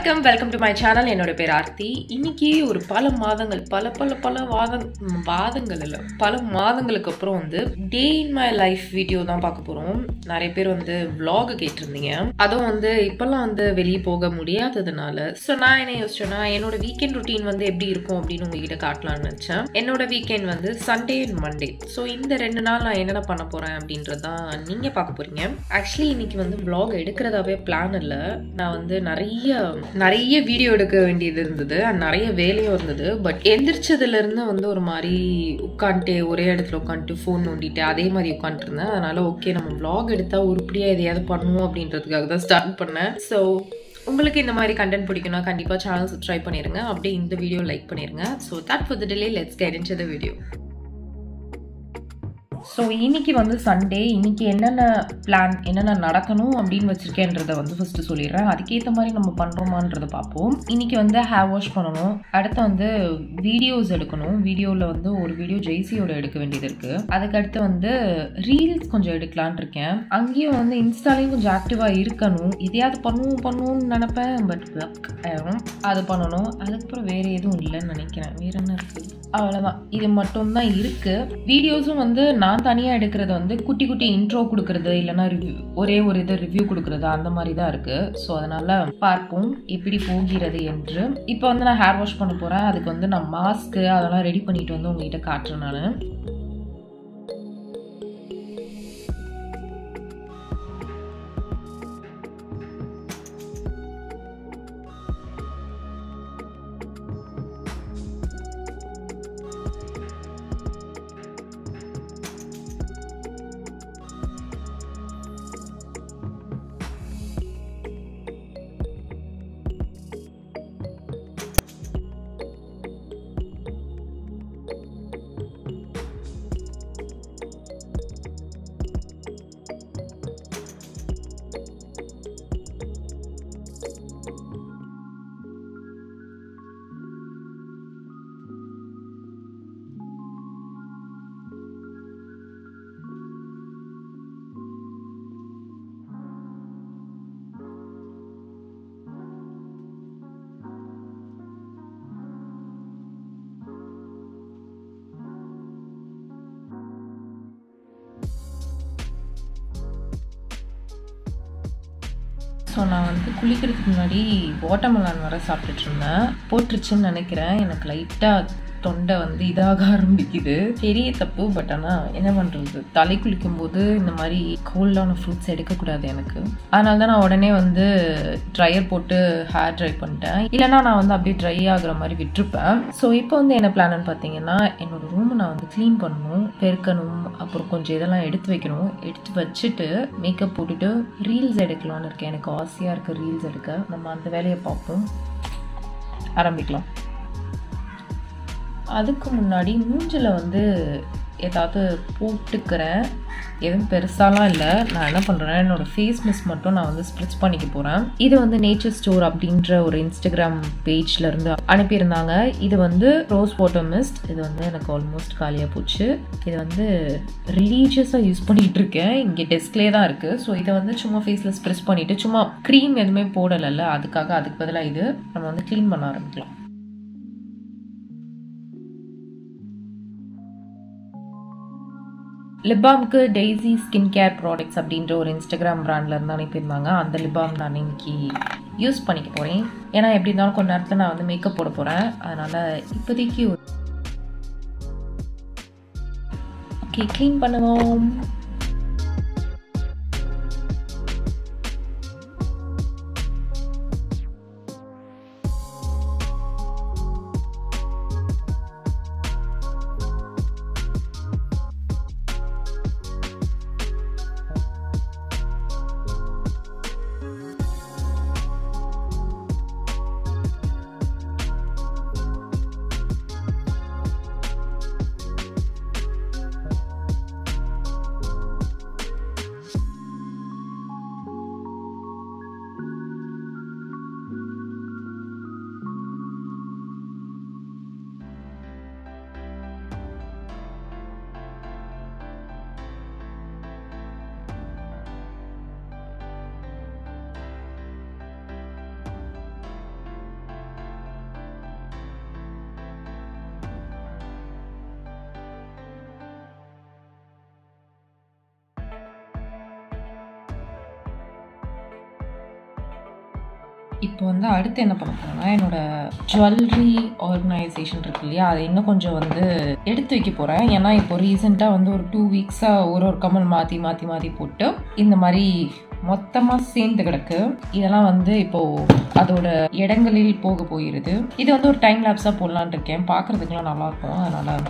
வணக்கம் welcome to my channel என்னோட பேர் ஆர்த்தி இன்னைக்கு ஒரு பல மாதங்கள் பல பல பல வாதம் வாதங்கள் இல்லை பல மாதங்களுக்கு அப்புறம் வந்து day in my life video தான் பார்க்க போகிறோம் நிறைய பேர் வந்து vlog கேட்டிருந்தீங்க அதுவும் வந்து இப்போல்லாம் வந்து வெளியே போக முடியாததுனால ஸோ நான் என்ன யோசிச்சேன்னா என்னோட வீக்கெண்ட் ருட்டீன் வந்து எப்படி இருக்கும் அப்படின்னு உங்ககிட்ட காட்டலாம்னு நினச்சேன் என்னோட வீக்கெண்ட் வந்து சண்டே அண்ட் மண்டே ஸோ இந்த ரெண்டு நாள் நான் என்னென்ன பண்ண போகிறேன் அப்படின்றது தான் நீங்கள் பார்க்க போகிறீங்க ஆக்சுவலி இன்னைக்கு வந்து vlog எடுக்கிறதாவே பிளான் இல்லை நான் வந்து நிறைய நிறைய வீடியோ எடுக்க வேண்டியது இருந்தது and நிறைய வேலையும் இருந்தது பட் எந்திரிச்சதுல இருந்து வந்து ஒரு மாதிரி உட்காந்துட்டு ஒரே இடத்துல உட்காந்துட்டு ஃபோன் நோண்டிட்டு அதே மாதிரி உட்காந்துட்டு இருந்தேன் அதனால ஓகே நம்ம vlog எடுத்தா உருப்படியா எதையாவது பண்ணுவோம் அப்படின்றதுக்காக தான் ஸ்டார்ட் பண்ணேன் ஸோ உங்களுக்கு இந்த மாதிரி கண்டென்ட் பிடிக்கும்னா கண்டிப்பாக சேனல் சப்ஸ்கிரைப் பண்ணிருங்க அப்படியே இந்த வீடியோ லைக் பண்ணிருங்க so that for the delay let's get in the video so இன்னைக்கு வந்து சண்டே இன்னைக்கு என்னென்ன பிளான் என்னென்ன நடக்கணும் அப்படின்னு வச்சிருக்கேன்றதை வந்து ஃபஸ்ட்டு சொல்லிடுறேன் அதுக்கேற்ற மாதிரி நம்ம பண்ணுறோமான்றதை பார்ப்போம் இன்னைக்கு வந்து ஹேர் வாஷ் பண்ணணும் அடுத்து வந்து வீடியோஸ் எடுக்கணும் வீடியோவில் வந்து ஒரு வீடியோ ஜெய்சியோட எடுக்க வேண்டியது இருக்குது அதுக்கடுத்து வந்து ரீல்ஸ் கொஞ்சம் எடுக்கலான் இருக்கேன் அங்கேயும் வந்து இன்ஸ்டாலையும் கொஞ்சம் ஆக்டிவாக இருக்கணும் எதையாவது பண்ணுவோம் பண்ணுவோம்னு நினப்பேன் பட் ஆயிரும் அது பண்ணணும் அதுக்கப்புறம் வேறு எதுவும் இல்லைன்னு நினைக்கிறேன் வேறு என்ன இருக்குது அவ்வளோதான் இது மட்டும் தான் இருக்குது வீடியோஸும் வந்து நான் தனியாக எடுக்கிறது வந்து குட்டி குட்டி இன்ட்ரோ கொடுக்கறது இல்லைன்னா ரிவ்யூ ஒரே ஒரு இது ரிவ்யூ கொடுக்கறது அந்த மாதிரி தான் இருக்குது ஸோ அதனால் பார்ப்போம் எப்படி போகிறது என்று இப்போ வந்து நான் ஹேர் வாஷ் பண்ண போகிறேன் அதுக்கு வந்து நான் மாஸ்க்கு அதெல்லாம் ரெடி பண்ணிட்டு வந்து உங்ககிட்ட காட்டுறேன் நான் ஸோ நான் வந்து குளிக்கிறதுக்கு முன்னாடி வாட்டர்மெலான் வர சாப்பிட்டுட்டு இருந்தேன் போட்டுருச்சுன்னு நினைக்கிறேன் எனக்கு லைட்டாக தொண்டை வந்து இதாக ஆரம்பிக்குது பெரிய தப்பு பட் ஆனால் என்ன பண்ணுறது தலை குளிக்கும் போது இந்த மாதிரி கோல்டான ஃப்ரூட்ஸ் எடுக்கக்கூடாது எனக்கு அதனால தான் நான் உடனே வந்து ட்ரையர் போட்டு ஹேர் ட்ரை பண்ணிட்டேன் இல்லைனா நான் வந்து அப்படியே ட்ரை ஆகுற மாதிரி விட்டுருப்பேன் ஸோ இப்போ வந்து என்ன பிளான்னு பார்த்தீங்கன்னா என்னோட ரூமை நான் வந்து க்ளீன் பண்ணணும் பெருக்கணும் அப்புறம் கொஞ்சம் இதெல்லாம் எடுத்து வைக்கணும் எடுத்து வச்சுட்டு மேக்கப் போட்டுட்டு ரீல்ஸ் எடுக்கலாம்னு இருக்கேன் எனக்கு ஆசையாக இருக்குது ரீல்ஸ் எடுக்க நம்ம அந்த வேலையை பார்ப்போம் ஆரம்பிக்கலாம் அதுக்கு முன்னாடி மூஞ்சில் வந்து ஏதாவது போட்டுக்கிறேன் எதுவும் பெருசாலாம் இல்லை நான் என்ன பண்ணுறேன் என்னோடய ஃபேஸ் மிஸ் மட்டும் நான் வந்து ஸ்ப்ரிட்ச் பண்ணிக்க போகிறேன் இது வந்து நேச்சர் ஸ்டோர் அப்படின்ற ஒரு இன்ஸ்டாகிராம் பேஜ்ல இருந்து அனுப்பியிருந்தாங்க இது வந்து ரோஸ் வாட்டர் மிஸ்ட் இது வந்து எனக்கு ஆல்மோஸ்ட் காலியாக போச்சு இது வந்து ரிலீஜியஸாக யூஸ் பண்ணிகிட்டு இருக்கேன் இங்கே டெஸ்க்லேயே தான் இருக்குது ஸோ இதை வந்து சும்மா ஃபேஸில் ஸ்ப்ரிட்ச் பண்ணிவிட்டு சும்மா க்ரீம் எதுவுமே போடலைல்ல அதுக்காக அதுக்கு பதிலாக இது நம்ம வந்து க்ளீன் பண்ண ஆரம்பிக்கலாம் லிப்பாம்க்கு டெய்ஸி ஸ்கின் கேர் ப்ராடக்ட்ஸ் அப்படின்ற ஒரு இன்ஸ்டாகிராம் பிராண்டில் இருந்து அனுப்பியிருந்தாங்க அந்த லிப்பாம் நான் இன்னைக்கு யூஸ் பண்ணிக்க போகிறேன் ஏன்னா எப்படி இருந்தாலும் கொஞ்ச நேரத்தில் நான் வந்து மேக்கப் போட போகிறேன் அதனால் இப்போதைக்கு ஓகே க்ளீன் பண்ணுவோம் இப்போ வந்து அடுத்து என்ன பண்ண போறேன்னா என்னோட ஜுவல்லரி ஆர்கனைசேஷன் இருக்கு இல்லையா அதை இன்னும் கொஞ்சம் வந்து எடுத்து வைக்க போகிறேன் ஏன்னா இப்போ ரீசெண்டாக வந்து ஒரு டூ வீக்ஸாக ஒரு ஒரு கமல் மாற்றி மாற்றி மாற்றி போட்டு இந்த மாதிரி மொத்தமாக சேர்ந்து கிடக்கு இதெல்லாம் வந்து இப்போது அதோட இடங்களில் போக போயிருது இது வந்து ஒரு டைம் லேப்ஸாக போடலான்னு இருக்கேன் பார்க்குறதுக்கெலாம் நல்லாயிருக்கும் அதனால்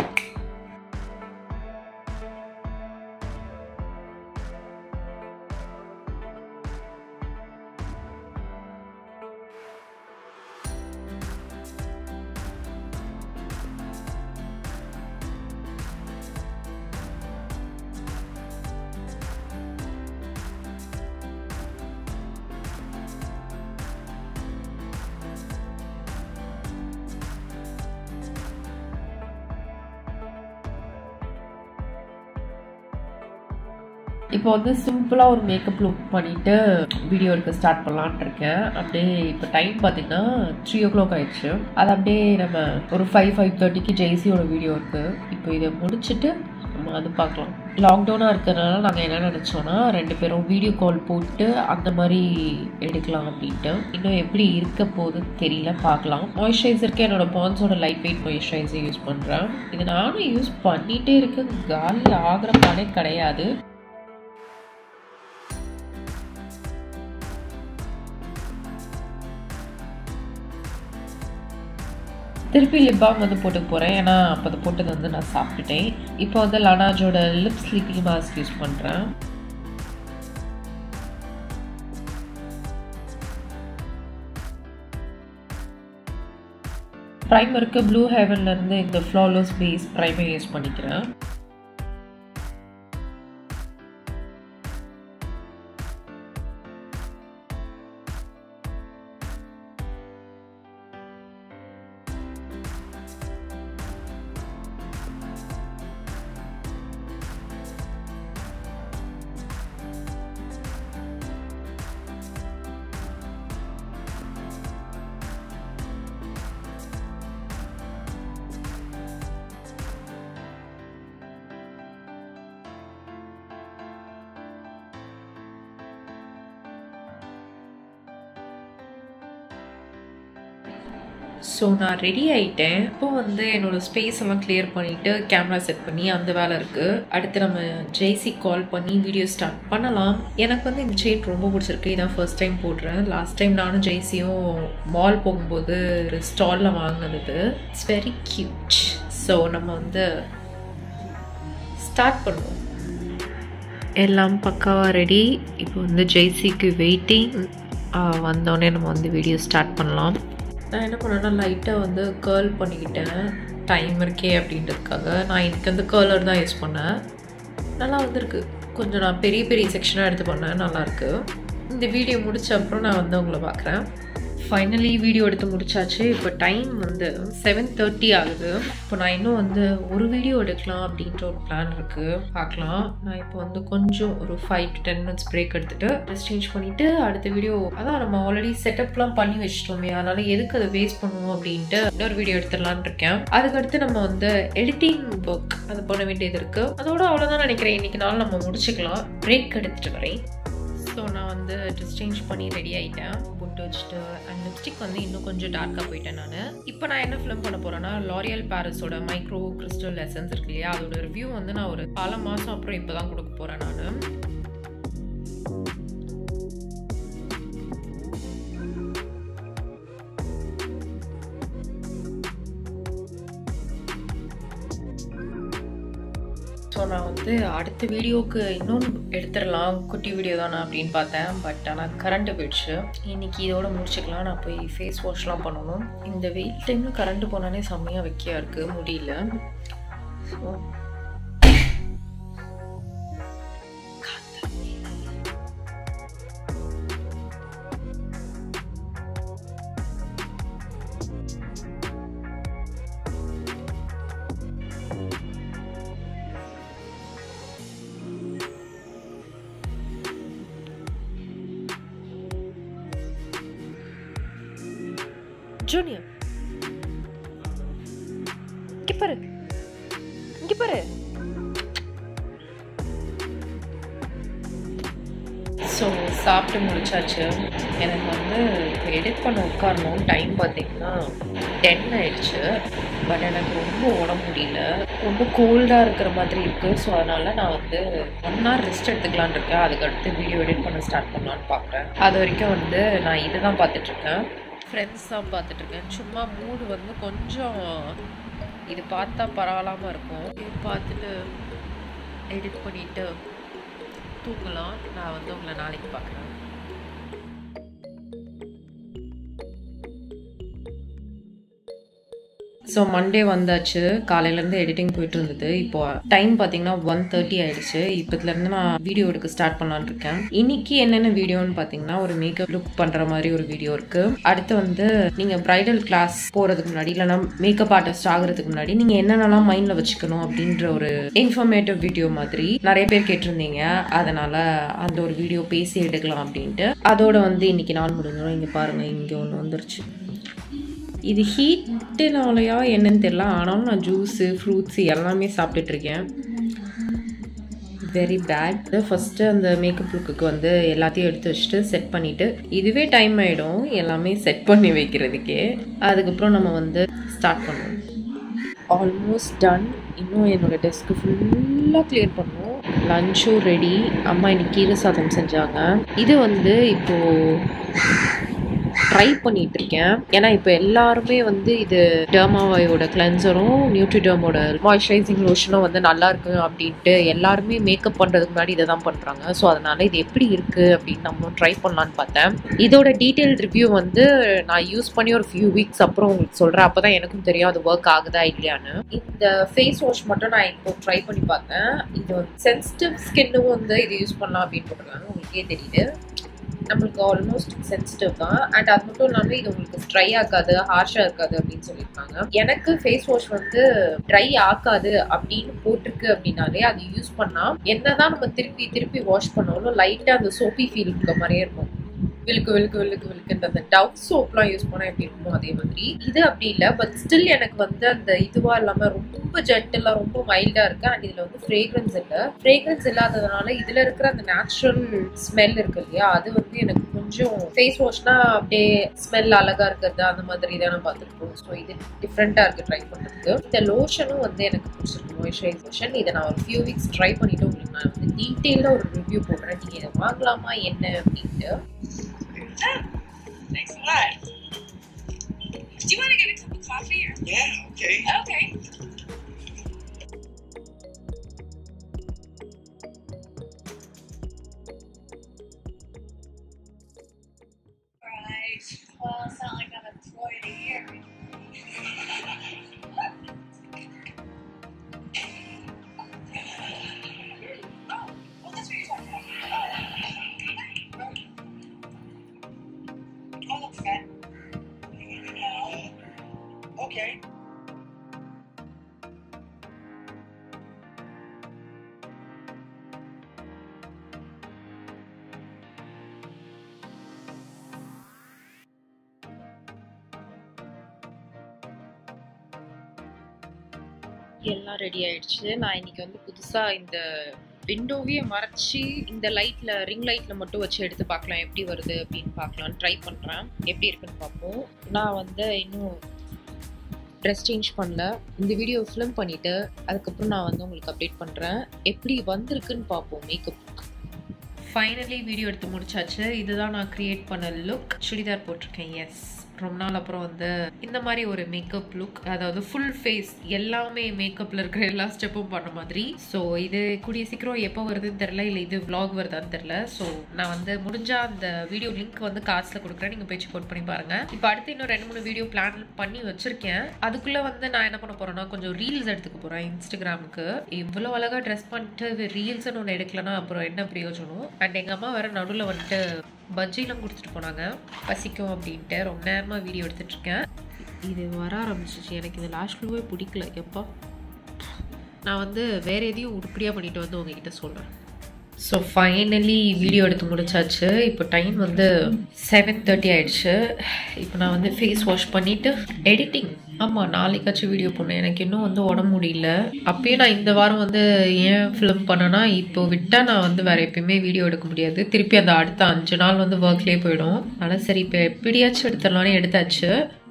இப்போ வந்து சிம்பிளாக ஒரு மேக்கப் லுக் பண்ணிவிட்டு வீடியோ எடுக்க ஸ்டார்ட் பண்ணலான்ட்டு இருக்கேன் அப்படியே இப்போ டைம் பார்த்தீங்கன்னா த்ரீ ஓ கிளாக் ஆயிடுச்சு அது அப்படியே நம்ம ஒரு ஃபைவ் ஃபைவ் தேர்ட்டிக்கு ஜெய்சியோட வீடியோ இருக்குது இப்போ இதை முடிச்சுட்டு நம்ம அது பார்க்கலாம் லாக்டவுனாக இருக்கிறதுனால நாங்கள் என்ன நினச்சோன்னா ரெண்டு பேரும் வீடியோ கால் போட்டு அந்த மாதிரி எடுக்கலாம் அப்படின்ட்டு இன்னும் எப்படி இருக்க போகுதுன்னு தெரியல பார்க்கலாம் மாய்ஸ்சரைசருக்கு என்னோட பான்ஸோட லைட் வெயிட் மாய்ஸ்சரைசர் யூஸ் பண்ணுறேன் இது நானும் யூஸ் பண்ணிகிட்டே இருக்கேன் காலி ஆகிற பாடே கிடையாது திருப்பி லிப் பாம் வந்து போட்டு போகிறேன் ஏன்னா அப்போ அதை போட்டது வந்து நான் சாப்பிட்டுட்டேன் இப்போ வந்து லனாஜோட லிப் ஸ்லீப்பிங் மாஸ்க் யூஸ் பண்ணுறேன் ப்ரைமருக்கு ப்ளூ ஹெவன்லேருந்து இந்த ஃப்ளாலோஸ் பேஸ் ப்ரைமர் யூஸ் பண்ணிக்கிறேன் ஸோ நான் ரெடி ஆகிட்டேன் இப்போ வந்து என்னோட ஸ்பேஸ் எல்லாம் கிளியர் பண்ணிவிட்டு கேமரா செட் பண்ணி அந்த வேலை இருக்குது அடுத்து நம்ம ஜெய்சி கால் பண்ணி வீடியோ ஸ்டார்ட் பண்ணலாம் எனக்கு வந்து இந்த செயின் ரொம்ப பிடிச்சிருக்கு இதான் ஃபர்ஸ்ட் டைம் போடுறேன் லாஸ்ட் டைம் நானும் ஜெய்சியும் மால் போகும்போது ஒரு ஸ்டாலில் வாங்கினது இட்ஸ் வெரி க்யூட் ஸோ நம்ம வந்து ஸ்டார்ட் பண்ணுவோம் எல்லாம் பக்காவாக ரெடி இப்போ வந்து ஜெய்சிக்கு வெயிட்டிங் வந்தோடனே நம்ம வந்து வீடியோ ஸ்டார்ட் பண்ணலாம் நான் என்ன பண்ணேன்னா லைட்டாக வந்து கேர்ள் பண்ணிக்கிட்டேன் டைம் இருக்கே அப்படின்றதுக்காக நான் இன்றைக்கி வந்து கேர்லர் தான் யூஸ் பண்ணேன் நல்லா வந்திருக்கு கொஞ்சம் நான் பெரிய பெரிய செக்ஷனாக எடுத்து பண்ணேன் நல்லாயிருக்கு இந்த வீடியோ முடிச்ச அப்புறம் நான் வந்து உங்களை பார்க்குறேன் ஃபைனலி வீடியோ எடுத்து முடிச்சாச்சு இப்போ டைம் வந்து செவன் தேர்ட்டி ஆகுது இப்போ நான் இன்னும் வந்து ஒரு வீடியோ எடுக்கலாம் அப்படின்ற ஒரு பிளான் இருக்குது பார்க்கலாம் நான் இப்போ வந்து கொஞ்சம் ஒரு five to ten minutes break எடுத்துகிட்டு ட்ரெஸ் சேஞ்ச் பண்ணிவிட்டு அடுத்த வீடியோ அதான் நம்ம ஆல்ரெடி செட்டப்லாம் பண்ணி வச்சிட்டோமே அதனால் எதுக்கு அதை வேஸ்ட் பண்ணுவோம் அப்படின்ட்டு இன்னொரு வீடியோ எடுத்துடலான் இருக்கேன் அதுக்கடுத்து நம்ம வந்து எடிட்டிங் ஒர்க் அது பண்ண வேண்டியது இருக்குது அதோட அவ்வளோதான் நினைக்கிறேன் இன்றைக்கி நாள் நம்ம முடிச்சுக்கலாம் பிரேக் எடுத்துகிட்டு வரேன் ஸோ நான் வந்து ட்ரெஸ் சேஞ்ச் பண்ணி ரெடி ஆகிட்டேன் பொட்டு வச்சுட்டு அண்ட் லிப்ஸ்டிக் வந்து இன்னும் கொஞ்சம் டார்க்காக போயிட்டேன் நான் இப்போ நான் என்ன ஃபிலிம் பண்ண போகிறேன்னா லாரியல் பாரிஸோட மைக்ரோ கிறிஸ்டல் எசன்ஸ் இருக்கு இல்லையா அதோட ரிவ்யூ வந்து நான் ஒரு பல மாதம் அப்புறம் இப்போ தான் கொடுக்க போகிறேன் நான் ஸோ நான் வந்து அடுத்த வீடியோவுக்கு இன்னொன்று எடுத்துடலாம் குட்டி வீடியோ தானே அப்படின்னு பார்த்தேன் பட் ஆனால் கரண்ட்டு போயிடுச்சு இன்னைக்கு இதோட முடிச்சுக்கலாம் நான் போய் ஃபேஸ் வாஷ்லாம் பண்ணணும் இந்த வெயில் டைமில் கரண்ட்டு போனாலே செம்மையாக வைக்கியா இருக்குது முடியல ஸோ ஜூனியர் இங்க பாரு இங்க பாரு ஸோ சாப்பிட்டு முடிச்சாச்சு எனக்கு வந்து இப்போ எடிட் பண்ண உட்காரணும் டைம் பார்த்தீங்கன்னா டென் ஆயிடுச்சு பட் எனக்கு ரொம்ப உடம்பு முடியல ரொம்ப கோல்டாக இருக்கிற மாதிரி இருக்குது ஸோ அதனால் நான் வந்து ஒன் ஹவர் ரெஸ்ட் எடுத்துக்கலான்னு இருக்கேன் அதுக்கடுத்து வீடியோ எடிட் பண்ண ஸ்டார்ட் பண்ணலான்னு பார்க்குறேன் அது வரைக்கும் வந்து நான் இதை தான் பார்த்துட்ருக்கேன் ஃப்ரெண்ட்ஸ் தான் பார்த்துட்ருக்கேன் சும்மா மூடு வந்து கொஞ்சம் இது பார்த்தா பரவாயில்லாமல் இருக்கும் இது பார்த்துட்டு எடிட் பண்ணிவிட்டு தூங்கலாம் நான் வந்து உங்களை நாளைக்கு பார்க்குறேன் ஸோ மண்டே வந்தாச்சு காலையிலேருந்து எடிட்டிங் போயிட்டு இருந்தது இப்போ டைம் பார்த்தீங்கன்னா ஒன் தேர்ட்டி ஆயிடுச்சு இப்போத்துலேருந்து நான் வீடியோ எடுக்க ஸ்டார்ட் பண்ணலான்னு இருக்கேன் இன்னைக்கு என்னென்ன வீடியோன்னு பார்த்தீங்கன்னா ஒரு மேக்கப் லுக் பண்ணுற மாதிரி ஒரு வீடியோ இருக்கு அடுத்து வந்து நீங்கள் ப்ரைடல் கிளாஸ் போகிறதுக்கு முன்னாடி இல்லைனா மேக்கப் ஆர்டிஸ்ட் ஆகிறதுக்கு முன்னாடி நீங்கள் என்னென்னலாம் மைண்டில் வச்சுக்கணும் அப்படின்ற ஒரு இன்ஃபர்மேட்டிவ் வீடியோ மாதிரி நிறைய பேர் கேட்டிருந்தீங்க அதனால அந்த ஒரு வீடியோ பேசி எடுக்கலாம் அப்படின்ட்டு அதோட வந்து இன்னைக்கு நாள் முடிஞ்சிடும் இங்கே பாருங்க இங்கே ஒன்று வந்துருச்சு இது ஹீட்டுனாலையா என்னன்னு தெரியல ஆனாலும் நான் ஜூஸு ஃப்ரூட்ஸு எல்லாமே சாப்பிட்டுட்டு இருக்கேன் வெரி பேட் ஃபஸ்ட்டு அந்த மேக்கப் லுக்குக்கு வந்து எல்லாத்தையும் எடுத்து வச்சுட்டு செட் பண்ணிவிட்டு இதுவே டைம் ஆகிடும் எல்லாமே செட் பண்ணி வைக்கிறதுக்கே அதுக்கப்புறம் நம்ம வந்து ஸ்டார்ட் பண்ணுவோம் ஆல்மோஸ்ட் டன் இன்னும் என்னோட டெஸ்க்கு ஃபுல்லாக கிளியர் பண்ணும் லஞ்சும் ரெடி அம்மா இன்னைக்கு கீரை சாதம் செஞ்சாங்க இது வந்து இப்போது ட்ரை பண்ணிட்டு இருக்கேன் ஏன்னா இப்போ எல்லாருமே வந்து இது டெர்மாவாயோட கிளென்சரும் நியூட்ரிடர்மோட மாய்ஸ்சரைசிங் லோஷனும் வந்து நல்லா இருக்கு அப்படின்ட்டு எல்லாருமே மேக்கப் பண்ணுறதுக்கு முன்னாடி இதை தான் பண்ணுறாங்க ஸோ அதனால இது எப்படி இருக்கு அப்படின்னு நம்மளும் ட்ரை பண்ணலான்னு பார்த்தேன் இதோட டீட்டெயில் ரிவ்யூ வந்து நான் யூஸ் பண்ணி ஒரு ஃபியூ வீக்ஸ் அப்புறம் உங்களுக்கு சொல்கிறேன் அப்போ தான் எனக்கும் தெரியும் அது ஒர்க் ஆகுதா இல்லையான்னு இந்த ஃபேஸ் வாஷ் மட்டும் நான் இப்போ ட்ரை பண்ணி பார்த்தேன் இது வந்து சென்சிட்டிவ் ஸ்கின்னும் வந்து இது யூஸ் பண்ணலாம் அப்படின்னு போட்டிருக்காங்க உங்களுக்கே தெரியுது நம்மளுக்கு ஆல்மோஸ்ட் சென்சிட்டிவ் தான் அண்ட் அது மட்டும் இல்லாமல் இது உங்களுக்கு ட்ரை ஆக்காது ஹார்ஷாக இருக்காது அப்படின்னு சொல்லியிருக்காங்க எனக்கு ஃபேஸ் வாஷ் வந்து ட்ரை ஆக்காது அப்படின்னு போட்டிருக்கு அப்படின்னாலே அது யூஸ் பண்ணால் என்னதான் நம்ம திருப்பி திருப்பி வாஷ் பண்ணாலும் லைட்டாக அந்த சோப்பி ஃபீல் இருக்க மாதிரியே இருக்கும் விழுக்கு விழுக்கு விழுக்கு விழுக்குன்ற அந்த டவ் சோப்லாம் யூஸ் பண்ணால் எப்படி இருக்குமோ அதே மாதிரி இது அப்படி இல்லை பட் ஸ்டில் எனக்கு வந்து அந்த இதுவாக இல்லாமல் ரொம்ப ஜென்டலாக ரொம்ப மைல்டாக இருக்கு அண்ட் இதில் வந்து ஃப்ரேக்ரன்ஸ் இல்லை ஃப்ரேக்ரன்ஸ் இல்லாததுனால இதில் இருக்கிற அந்த நேச்சுரல் ஸ்மெல் இருக்கு இல்லையா அது வந்து எனக்கு கொஞ்சம் ஃபேஸ் வாஷ்னா அப்படியே ஸ்மெல் அழகா இருக்கிறது அந்த மாதிரி தான் நான் பார்த்துருக்கோம் ஸோ இது டிஃப்ரெண்ட்டாக இருக்குது ட்ரை பண்ணுறதுக்கு இந்த லோஷனும் வந்து எனக்கு பிடிச்சிருக்கு மாய்ஸ்சரைஸ் லோஷன் இதை நான் ஒரு ஃபியூ வீக்ஸ் ட்ரை பண்ணிட்டு உங்களுக்கு நான் வந்து டீட்டெயிலாக ஒரு ரிவ்யூ போடுறேன் நீங்கள் இதை வாங்கலாமா என்ன அப்படின்ட்டு Thanks a lot. Do you want to get a cup of coffee? Or... Yeah, okay. Okay. Right. Well, it's not like I'm employed here. Oh, well, that's what you're talking about. Oh, look, Fat. Okay. எல்லாம் ready ஆயிடுச்சு நான் இன்னைக்கு வந்து புதுசா இந்த விண்டோவே மறைச்சி இந்த லைட்ல ரிங் லைட்ல மட்டும் வச்சு எடுத்து பார்க்கலாம் எப்படி வருது அப்படின்னு பார்க்கலாம் ட்ரை பண்றேன் எப்படி இருக்குன்னு பார்ப்போம் நான் வந்து இன்னும் ட்ரெஸ் சேஞ்ச் பண்ணல இந்த வீடியோ ஃபிலிம் பண்ணிட்டு அதுக்கப்புறம் நான் வந்து உங்களுக்கு அப்டேட் பண்றேன் எப்படி வந்திருக்குன்னு பார்ப்போம் மேக்கப் ஃபைனலி வீடியோ எடுத்து முடிச்சாச்சு இதுதான் நான் கிரியேட் பண்ண லுக் சுடிதார் போட்டிருக்கேன் எஸ் ரொம்ப நாள் அப்புறம் வந்து இந்த மாதிரி ஒரு மேக்கப் லுக் அதாவது ஃபுல் ஃபேஸ் எல்லாமே மேக்கப்பில் இருக்கிற எல்லா ஸ்டெப்பும் பண்ண மாதிரி ஸோ இது கூடிய சீக்கிரம் எப்போ வருதுன்னு தெரில இல்லை இது vlog வருதான்னு தெரில ஸோ நான் வந்து முடிஞ்சா அந்த வீடியோ லிங்க் வந்து காசில் கொடுக்குறேன் நீங்கள் போய் செக் பண்ணி பாருங்க இப்போ அடுத்து இன்னும் ரெண்டு மூணு வீடியோ பிளான் பண்ணி வச்சிருக்கேன் அதுக்குள்ளே வந்து நான் என்ன பண்ண போறேன்னா கொஞ்சம் ரீல்ஸ் எடுத்துக்க போகிறேன் இன்ஸ்டாகிராமுக்கு இவ்வளோ அழகாக ட்ரெஸ் பண்ணிட்டு ரீல்ஸ்னு ஒன்று எடுக்கலன்னா அப்புறம் என்ன பிரயோஜனம் அண்ட் எங்கள் அம்மா வேற நடுவில் வந்துட்டு பஜ்ஜிலாம் கொடுத்துட்டு போனாங்க பசிக்கும் அப்படின்ட்டு ரொம்ப நேரமாக வீடியோ எடுத்துட்டு இருக்கேன் இது வர ஆரம்பிச்சிச்சு எனக்கு இந்த லாஸ்ட் க்ளூவே பிடிக்கல எப்போ நான் வந்து வேற எதையும் உருப்படியாக பண்ணிட்டு வந்து உங்ககிட்ட சொல்கிறேன் ஸோ ஃபைனலி வீடியோ எடுத்து முடிச்சாச்சு இப்போ டைம் வந்து செவன் தேர்ட்டி ஆயிடுச்சு இப்போ நான் வந்து ஃபேஸ் வாஷ் பண்ணிவிட்டு எடிட்டிங் ஆமாம் நாளைக்காச்சும் வீடியோ போடணும் எனக்கு இன்னும் வந்து உடம்பு முடியல அப்பயே நான் இந்த வாரம் வந்து ஏன் ஃபிலிம் பண்ணேன்னா இப்போ விட்டால் நான் வந்து வேறு எப்பயுமே வீடியோ எடுக்க முடியாது திருப்பி அந்த அடுத்த அஞ்சு நாள் வந்து ஒர்க்லேயே போயிடும் அதனால் சரி இப்போ எப்படியாச்சும் எடுத்துடலான்னு எடுத்தாச்சு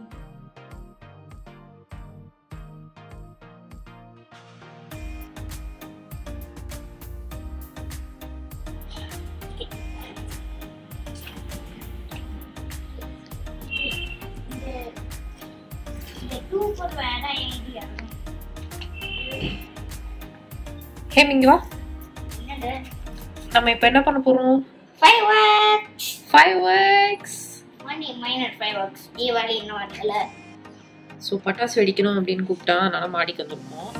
இந்த டூப்பர் வேணா ஐடியா ஹே மிங்க வா என்னது நம்ம இப்போ என்ன பண்ண போகிறோம் ஃபைவ் ஒர்க்ஸ் ஃபைவ் ஒர்க்ஸ் மணி மைனர் ஃபைவ் ஒர்க்ஸ் தீபாவளி இன்னும் வரல ஸோ பட்டாசு வெடிக்கணும் அப்படின்னு கூப்பிட்டா அதனால மாடிக்கு வந்திருக்கோம்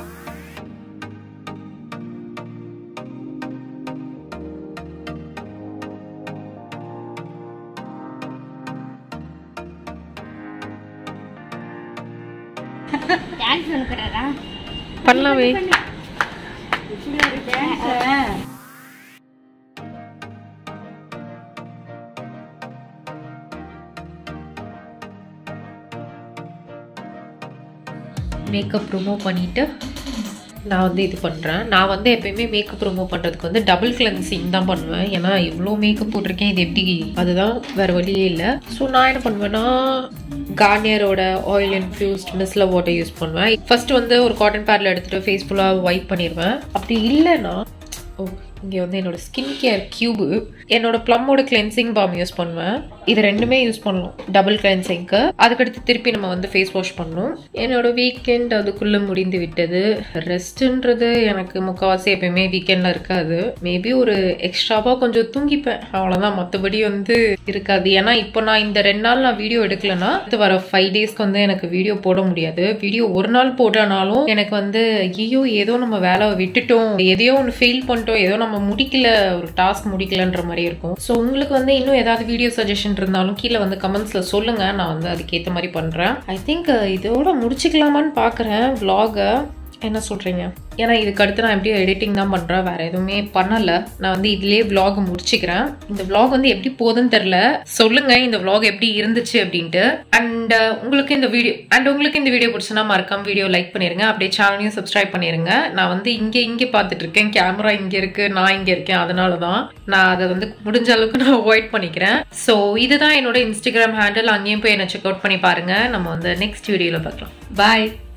டான்ஸ் பண்ணுறதா பண்ணலாமே இப்படி ஒரு டான்ஸ் மேக்கப் ரிமூவ் பண்ணிட்டு நான் வந்து இது பண்ணுறேன் நான் வந்து எப்பயுமே மேக்கப் ரிமூவ் பண்ணுறதுக்கு வந்து டபுள் கிளென்சிங் தான் பண்ணுவேன் ஏன்னா இவ்வளோ மேக்கப் போட்டிருக்கேன் இது எப்படி அதுதான் வேறு வழியே இல்லை ஸோ நான் என்ன பண்ணுவேன்னா கார்னியரோட ஆயில் இன்ஃப்யூஸ்ட் மிஸ்ல வாட்டர் யூஸ் பண்ணுவேன் ஃபர்ஸ்ட் வந்து ஒரு காட்டன் பேடில் எடுத்துகிட்டு ஃபேஸ் ஃபுல்லாக வைப் பண்ணிடுவேன் அப்படி இல்லைன்னா ஓ இங்கே வந்து என்னோட ஸ்கின் கேர் கியூபு என்னோட ப்ளம்மோட கிளென்சிங் பாம் யூஸ் பண்ணுவேன் இது ரெண்டுமே யூஸ் பண்ணலாம் டபுள் கிளென்சிங்க்கு அதுக்கடுத்து திருப்பி நம்ம வந்து ஃபேஸ் வாஷ் பண்ணணும் என்னோட வீக்கெண்ட் அதுக்குள்ளே முடிந்து விட்டது ரெஸ்ட்டுன்றது எனக்கு முக்கால்வாசி எப்பயுமே வீக்கெண்டில் இருக்காது மேபி ஒரு எக்ஸ்ட்ராவாக கொஞ்சம் தூங்கிப்பேன் அவ்வளோதான் மற்றபடி வந்து இருக்காது ஏன்னா இப்போ நான் இந்த ரெண்டு நாள் நான் வீடியோ எடுக்கலன்னா அடுத்து வர ஃபைவ் டேஸ்க்கு வந்து எனக்கு வீடியோ போட முடியாது வீடியோ ஒரு நாள் போட்டனாலும் எனக்கு வந்து ஐயோ ஏதோ நம்ம வேலை விட்டுட்டோம் எதையோ ஒன்று ஃபெயில் பண்ணிட்டோம் ஏதோ நம்ம முடிக்கல ஒரு டாஸ்க் முடிக்கலன்ற மாதிரி இருக்கும் ஸோ உங்களுக்கு வந்து இன்னும் ஏதாவது வீடியோ சஜஷன் இருந்தாலும் கீழே வந்து கமெண்ட்ஸில் சொல்லுங்க நான் வந்து அதுக்கேற்ற மாதிரி பண்ணுறேன் ஐ திங்க் இதோட முடிச்சுக்கலாமான்னு பார்க்குறேன் vlog-அ என்ன சொல்கிறீங்க ஏன்னா இதுக்கு அடுத்து நான் எப்படியும் எடிட்டிங் தான் பண்ணுறேன் வேறு எதுவுமே பண்ணலை நான் வந்து இதுலேயே vlog முடிச்சுக்கிறேன் இந்த vlog வந்து எப்படி போகுதுன்னு தெரில சொல்லுங்கள் இந்த vlog எப்படி இருந்துச்சு அப்படின்ட்டு அண்ட் உங்களுக்கு இந்த வீடியோ அண்ட் உங்களுக்கு இந்த வீடியோ பிடிச்சுன்னா மறக்காம வீடியோ லைக் பண்ணிருங்க அப்படியே சேனலையும் சப்ஸ்கிரைப் பண்ணிருங்க நான் வந்து இங்கே இங்கே பார்த்துட்டு இருக்கேன் கேமரா இங்கே இருக்கு நான் இங்கே இருக்கேன் அதனால தான் நான் அதை வந்து முடிஞ்ச அளவுக்கு நான் அவாய்ட் பண்ணிக்கிறேன் ஸோ இதுதான் என்னோட இன்ஸ்டாகிராம் ஹேண்டில் அங்கேயும் போய் என்னை செக் அவுட் பண்ணி பாருங்க நம்ம வந்து நெக்ஸ்ட் வீடியோவில் பார்க்கலாம் பாய்